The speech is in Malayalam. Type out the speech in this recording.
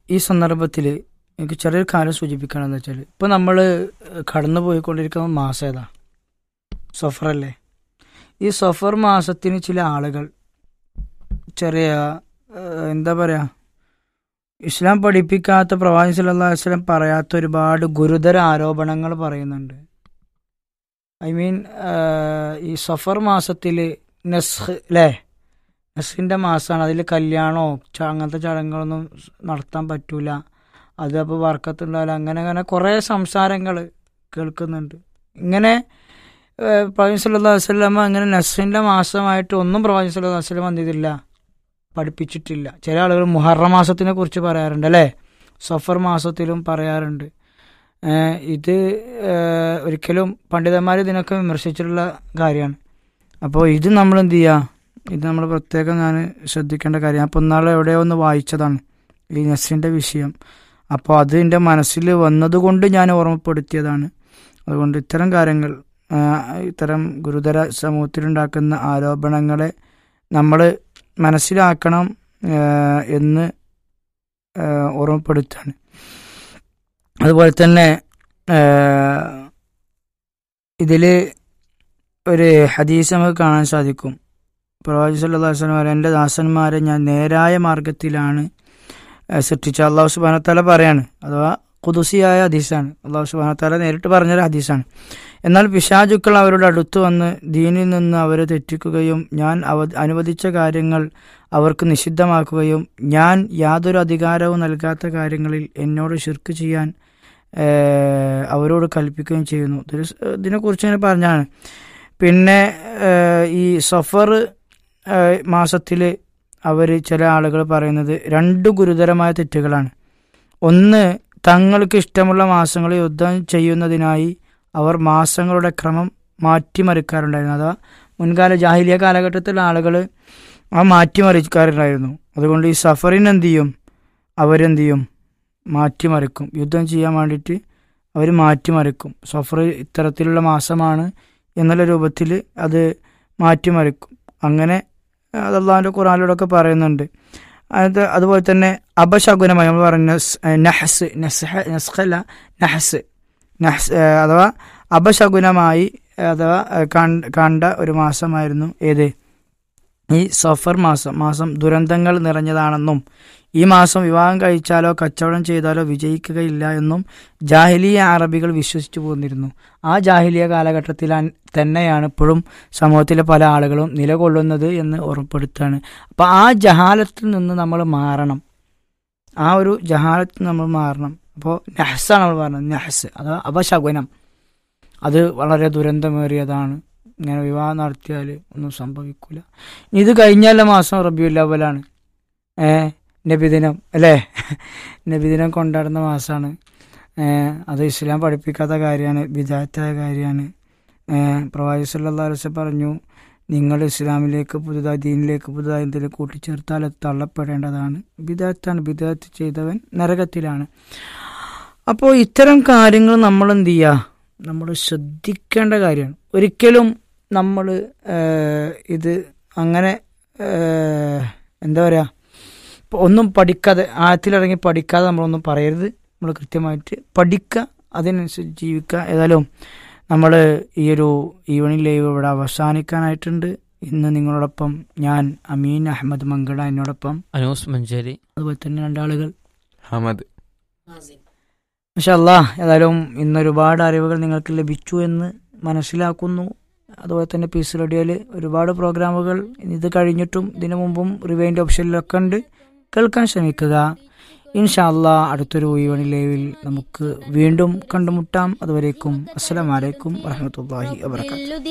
ഈ സന്ദർഭത്തിൽ എനിക്ക് ചെറിയൊരു കാര്യം സൂചിപ്പിക്കണമെന്ന് വെച്ചാൽ ഇപ്പം നമ്മൾ കടന്നു പോയിക്കൊണ്ടിരിക്കുന്ന മാസം ഏതാ സഫറല്ലേ ഈ സഫർ മാസത്തിന് ചില ആളുകൾ ചെറിയ ഏഹ്, എന്താ പറയുക ഇസ്ലാം പഠിപ്പിക്കാത്ത പ്രവാചകൻ സല്ലല്ലാഹു അലൈഹി വസല്ലം പറയാത്ത ഒരുപാട് ഗുരുതര ആരോപണങ്ങൾ പറയുന്നുണ്ട് ഐ മീൻ ഈ സഫർ മാസത്തിൽ നെസ്ഹ് അല്ലേ നെസ്ഹിൻ്റെ മാസമാണ് അതിൽ കല്യാണമോ ച- അങ്ങനത്തെ ചടങ്ങുകളൊന്നും സ് നടത്താൻ പറ്റൂല അത് അപ്പോൾ വർക്കത്തുണ്ടാവില്ല അങ്ങനെ അങ്ങനെ കുറേ സംസാരങ്ങൾ കേൾക്കുന്നുണ്ട് ഇങ്ങനെ പ്രവാചകൻ സല്ലല്ലാഹു അലൈഹി വസല്ലമ അങ്ങനെ നെസ്ഹിൻ്റെ മാസമായിട്ട് ഒന്നും പ്രവാചകൻ സല്ലല്ലാഹു അലൈഹി വസല്ലം എന്ത് ചെയ്തില്ല പഠിപ്പിച്ചിട്ടില്ല ചില ആളുകൾ മുഹറ മാസത്തിനെ കുറിച്ച് പറയാറുണ്ട് അല്ലേ സഫർ മാസത്തിലും പറയാറുണ്ട് ഏഹ് ഇത് ഏഹ് ഒരിക്കലും പണ്ഡിതന്മാർ ഇതിനൊക്കെ വിമർശിച്ചിട്ടുള്ള കാര്യമാണ് അപ്പോൾ ഇത് നമ്മൾ എന്ത് ചെയ്യുക ഇത് നമ്മൾ പ്രത്യേകം ഞാൻ ശ്രദ്ധിക്കേണ്ട കാര്യം അപ്പോൾ ഇന്നാളെ എവിടെയോ ഒന്ന് വായിച്ചതാണ് ഈ നസിൻ്റെ വിഷയം അപ്പോൾ അത് എൻ്റെ മനസ്സിൽ വന്നതുകൊണ്ട് ഞാൻ ഓർമ്മപ്പെടുത്തിയതാണ് അതുകൊണ്ട് ഇത്തരം കാര്യങ്ങൾ ആ, ഇത്തരം ഗുരുതര സമൂഹത്തിലുണ്ടാക്കുന്ന ആരോപണങ്ങളെ നമ്മൾ മനസ്സിലാക്കണം ആ, എന്ന് ആ, ഓർമ്മപ്പെടുത്താണ് അതുപോലെ തന്നെ ഇതിൽ ഒരു ഹദീസ് നമുക്ക് കാണാൻ സാധിക്കും പ്രവാചി സല്ലല്ലാഹു അലൈഹി വസല്ലം പറയും എൻ്റെ ദാസന്മാരെ ഞാൻ നേരായ മാർഗത്തിലാണ് ഏഹ്, സൃഷ്ടിച്ച അള്ളാഹു സുബാനത്താല പറയാണ് അഥവാ കുതുസിയായ ഹദീസാണ് അള്ളാഹു സുബാനത്താല നേരിട്ട് പറഞ്ഞൊരു ഹദീസാണ് എന്നാൽ പിശാചുക്കൾ അവരുടെ അടുത്ത് വന്ന് ദീനിൽ നിന്ന് അവരെ തെറ്റിക്കുകയും ഞാൻ അവ അനുവദിച്ച കാര്യങ്ങൾ അവർക്ക് നിഷിദ്ധമാക്കുകയും ഞാൻ യാതൊരു അധികാരവും നൽകാത്ത കാര്യങ്ങളിൽ എന്നോട് ഷിർക്ക് ചെയ്യാൻ ഏഹ്, അവരോട് കൽപ്പിക്കുകയും ചെയ്യുന്നു ഇതിൽ ഇതിനെക്കുറിച്ച് ഇങ്ങനെ പറഞ്ഞാണ് പിന്നെ ഏഹ്, ഈ സഫർ മാസത്തിൽ അവർ ചില ആളുകൾ പറയുന്നത് രണ്ട് ഗുരുതരമായ തെറ്റുകളാണ് ഒന്ന് തങ്ങൾക്ക് ഇഷ്ടമുള്ള മാസങ്ങളിൽ യുദ്ധം ചെയ്യുന്നതിനായി അവർ മാസങ്ങളുടെ ക്രമം മാറ്റിമറിക്കാറുണ്ടായിരുന്നു അഥവാ മുൻകാല ജാഹിലിയ കാലഘട്ടത്തിലെ ആളുകൾ ആ മാറ്റിമറിക്കാറുണ്ടായിരുന്നു അതുകൊണ്ട് ഈ സഫറിന് എന്ത് ചെയ്യും അവരെന്ത് ചെയ്യും മാറ്റിമറിക്കും യുദ്ധം ചെയ്യാൻ വേണ്ടിയിട്ട് അവർ മാറ്റിമറിക്കും സഫർ ഇത്തരത്തിലുള്ള മാസമാണ് എന്നുള്ള രൂപത്തിൽ അത് മാറ്റിമറിക്കും അങ്ങനെ അത് അള്ളാഹിൻ്റെ ഖുറാനിലൂടെയൊക്കെ പറയുന്നുണ്ട് അത് അതുപോലെ തന്നെ അപശകുനമായി നമ്മൾ പറഞ്ഞ സ്- നഹസ് നസ്ഹ നസ്ഖല്ല നഹസ് നഹസ് ഏഹ് അഥവാ അപശകുനമായി അഥവാ ഏഹ് കണ്ട- കണ്ട ഒരു മാസമായിരുന്നു ഏത് ഈ സഫർ മാസം മാസം ദുരന്തങ്ങൾ നിറഞ്ഞതാണെന്നും ഈ മാസം വിവാഹം കഴിച്ചാലോ കച്ചവടം ചെയ്താലോ വിജയിക്കുകയില്ല എന്നും ജാഹിലിയ അറബികൾ വിശ്വസിച്ചു പോന്നിരുന്നു ആ ജാഹിലിയ കാലഘട്ടത്തിൽ തന്നെയാണ് ഇപ്പോഴും സമൂഹത്തിലെ പല ആളുകളും നിലകൊള്ളുന്നത് എന്ന് ഓർമ്മപ്പെടുത്തുകയാണ് അപ്പോൾ ആ ജഹാലത്തിൽ നിന്ന് നമ്മൾ മാറണം ആ ഒരു ജഹാലത്തിൽ നമ്മൾ മാറണം അപ്പോൾ നഹസാണ് നമ്മൾ പറഞ്ഞത് നഹസ് അഥവാ അപശകുനം അത് വളരെ ദുരന്തമേറിയതാണ് ഇങ്ങനെ വിവാഹം നടത്തിയാൽ ഒന്നും സംഭവിക്കില്ല ഇത് കഴിഞ്ഞാല മാസം റബിയുൽ അവലാണ് ഏ നബിദിനം അല്ലേ നബിദിനം കൊണ്ടാടുന്ന മാസമാണ് അത് ഇസ്ലാം പഠിപ്പിക്കാത്ത കാര്യമാണ് വിദാത്തായ കാര്യമാണ് പ്രവാചി സല്ലല്ലാഹു അലൈഹി വസല്ലം പറഞ്ഞു നിങ്ങൾ ഇസ്ലാമിലേക്ക് പുതുതായി ദീനിലേക്ക് പുതുതായി എന്തെങ്കിലും കൂട്ടിച്ചേർത്താൽ അത് തള്ളപ്പെടേണ്ടതാണ് ബിദാത്താണ് ബിദാത്ത് ചെയ്തവൻ നരകത്തിലാണ് അപ്പോൾ ഇത്തരം കാര്യങ്ങൾ നമ്മൾ എന്ത് ചെയ്യുക നമ്മൾ ശ്രദ്ധിക്കേണ്ട കാര്യമാണ് ഒരിക്കലും നമ്മൾ ഇത് അങ്ങനെ ഏഹ്, എന്താ പറയുക ഇപ്പൊ ഒന്നും പഠിക്കാതെ ആഴത്തിലിറങ്ങി പഠിക്കാതെ നമ്മളൊന്നും പറയരുത് നമ്മൾ കൃത്യമായിട്ട് പഠിക്കുക അതിനനുസരിച്ച് ജീവിക്കുക ഏതായാലും നമ്മൾ ഈ ഒരു ഈവനിങ് ലൈവ് ഇവിടെ അവസാനിക്കാനായിട്ടുണ്ട് ഇന്ന് നിങ്ങളോടൊപ്പം ഞാൻ അമീൻ അഹമ്മദ് മങ്കട എന്നോടൊപ്പം അനൂസ് മഞ്ചേരി അതുപോലെ തന്നെ രണ്ടാളുകൾ ഹമദ് മഷല്ല ഏതായാലും ഇന്ന് ഒരുപാട് അറിവുകൾ നിങ്ങൾക്ക് ലഭിച്ചു എന്ന് മനസ്സിലാക്കുന്നു അതുപോലെ തന്നെ പീസ് റേഡിയോയിൽ ഒരുപാട് പ്രോഗ്രാമുകൾ ഇത് കഴിഞ്ഞിട്ടും ഇതിനു മുമ്പും റിവൈൻഡ് ഓപ്ഷനിലൊക്കെ ഉണ്ട് കേൾക്കാൻ ശ്രമിക്കുക ഇൻഷാല്ല അടുത്തൊരു ഈവണി ലൈവിൽ നമുക്ക് വീണ്ടും കണ്ടുമുട്ടാം അതുവരേക്കും അസ്സലാമലൈക്കും വറഹമത്തല്ലാഹി വാബർക്കാത്തു